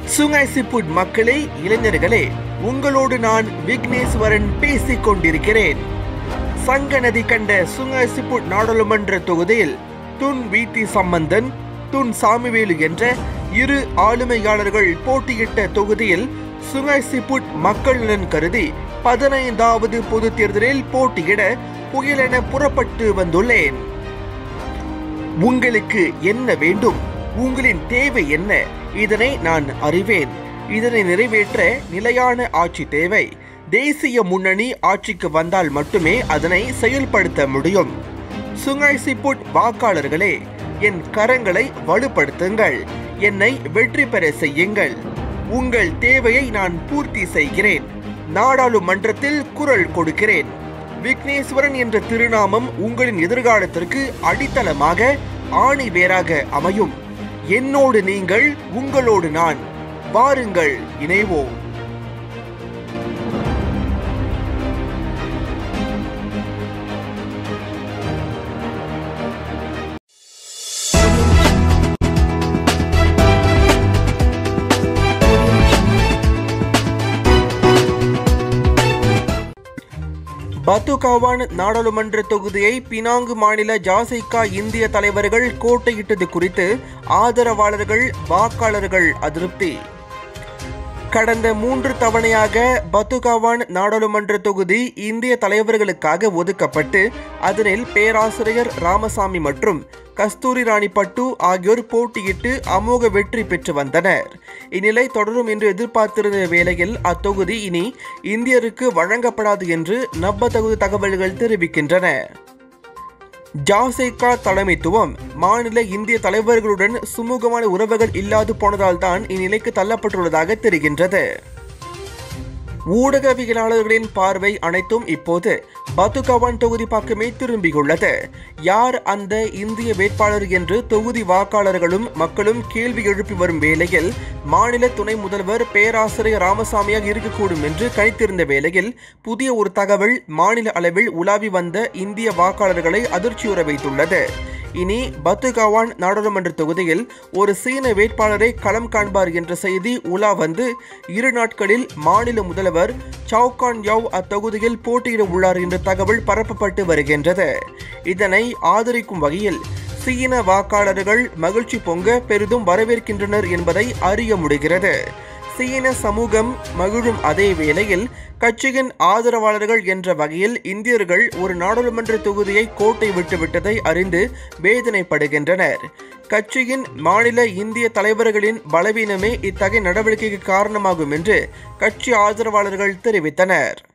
சுங்காய் சிப்புட் மக்களே இளைஞர்களே உங்களோடு நான் விக்னேஸ்வரன் பேசிக் கொண்டிருக்கிறேன் சங்க நதி கண்ட சுங்காய் சிப்புட் நாடாளுமன்ற தொகுதியில் Tun V T Sambanthan Tun Samy Vellu என்ற இரு ஆளுமையாளர்கள் போட்டியிட்ட தொகுதியில் சுங்காய் சிப்புட் மக்கள் நலன் கருதி பதினைந்தாவது பொது தேர்தலில் போட்டியிட புயலென புறப்பட்டு வந்துள்ளேன் உங்களுக்கு என்ன வேண்டும் உங்களின் தேவை என்ன இதனை நான் அறிவேன் இதனை நிறைவேற்ற நிலையான ஆட்சி தேவை தேசிய முன்னணி ஆட்சிக்கு வந்தால் மட்டுமே அதனை செயல்படுத்த முடியும் சுங்காய் சிப்புட் வாக்காளர்களே என் கரங்களை வலுப்படுத்துங்கள் என்னை வெற்றி பெற செய்யுங்கள் உங்கள் தேவையை நான் பூர்த்தி செய்கிறேன் நாடாளுமன்றத்தில் குரல் கொடுக்கிறேன் விக்னேஸ்வரன் என்ற திருநாமம் உங்களின் எதிர்காலத்திற்கு அடித்தளமாக ஆணி வேராக அமையும் என்னோடு நீங்கள் உங்களோடு நான் வாருங்கள் இணைவோம் பத்துகாவான் நாடாளுமன்ற தொகுதியை பினாங்கு மாநில ஜாசைக்கா இந்திய தலைவர்கள் கோட்டையிட்டது குறித்து ஆதரவாளர்கள் வாக்காளர்கள் அதிருப்தி கடந்த மூன்று தவணையாக பத்துகாவான் நாடாளுமன்ற தொகுதி இந்திய தலைவர்களுக்காக ஒதுக்கப்பட்டு அதனில் பேராசிரியர் ராமசாமி மற்றும் கஸ்தூரி ராணி பட்டு ஆகியோர் போட்டியிட்டு அமோக வெற்றி பெற்று வந்தனர் இந்நிலை தொடரும் என்று எதிர்பார்த்திருந்த வேளையில் அத்தொகுதி இனி இந்தியருக்கு வழங்கப்படாது என்று நம்பத்தகுந்த தகவல்கள் தெரிவிக்கின்றன ஜாசேகா தலைமைத்துவம் மாநில இந்திய தலைவர்களுடன் சுமூகமான உறவுகள் இல்லாது போனதால் தான் இந்நிலைக்கு தள்ளப்பட்டுள்ளதாக தெரிகின்றது ஊடகவியலாளர்களின் பார்வை அனைத்தும் இப்போது பத்துகவான் தொகுதி பக்கமே திரும்பியுள்ளது யார் அந்த இந்திய வேட்பாளர் என்று தொகுதி வாக்காளர்களும் மக்களும் கேள்வி எழுப்பி வரும் வேளையில் மாநில துணை முதல்வர் பேராசிரியர் ராமசாமியாக இருக்கக்கூடும் என்று கணித்திருந்த வேளையில் புதிய ஒரு தகவல் மாநில அளவில் உலாவி வந்த இந்திய வாக்காளர்களை அதிர்ச்சியுற வைத்துள்ளது இனி பத்துகாவான் நாடாளுமன்ற தொகுதியில் ஒரு சீன வேட்பாளரை களம் காண்பார் என்ற செய்தி உலா வந்து இரு நாட்களில் மாநில முதல்வர் சவுகான் யாவ் அத்தொகுதியில் போட்டியிட உள்ளார் என்ற தகவல் பரப்பப்பட்டு வருகின்றது இதனை ஆதரிக்கும் வகையில் சீன வாக்காளர்கள் மகிழ்ச்சி பொங்க பெரிதும் வரவேற்கின்றனர் என்பதை அறிய முடிகிறது சீன சமூகம் மகிழும் அதே வேளையில் கட்சியின் ஆதரவாளர்கள் என்ற வகையில் இந்தியர்கள் ஒரு நாடாளுமன்ற தொகுதியை கோட்டை விட்டுவிட்டதை அறிந்து வேதனைப்படுகின்றனர் கட்சியின் மாநில இந்திய தலைவர்களின் பலவீனமே இத்தகைய நடவடிக்கைக்கு காரணமாகும் என்று கட்சி ஆதரவாளர்கள் தெரிவித்தனர்